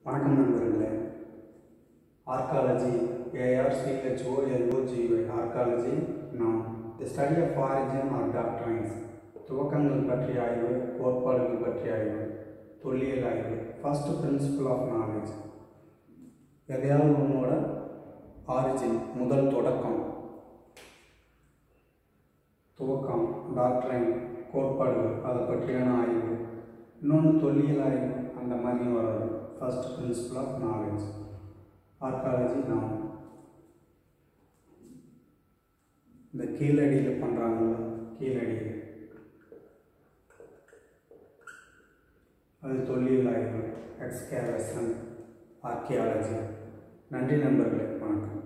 வணக்கம் நண்பர்களே archaeology ஏஆர்சிஹெச்ஓ LOGY archaeology நாம் the study of origin or doctrines துவக்கங்கள் பற்றிய ஆய்வு கோட்பாடுகள் பற்றிய ஆய்வு தொல்லியல் ஆய்வு ஃபர்ஸ்ட் பிரின்சிபல் ஆஃப் நாலேஜ் எதையாவது ஒன்றோட ஆரிஜின் முதல் தொடக்கம் துவக்கம் டாக்டரைன் கோட்பாடுகள் அதை பற்றியான ஆய்வு இன்னொன்று தொல்லியல் ஆய்வு அந்த மாதிரி வராது first principle of knowledge archaeology நாம் இந்த கீழடியில் பண்ணுறாங்கல்ல கீழடி அது தொல்லியல் ஆய்வு எக்ஸ்கேவேஷன் ஆர்கியாலஜி நன்றி நண்பர்களே வணக்கம்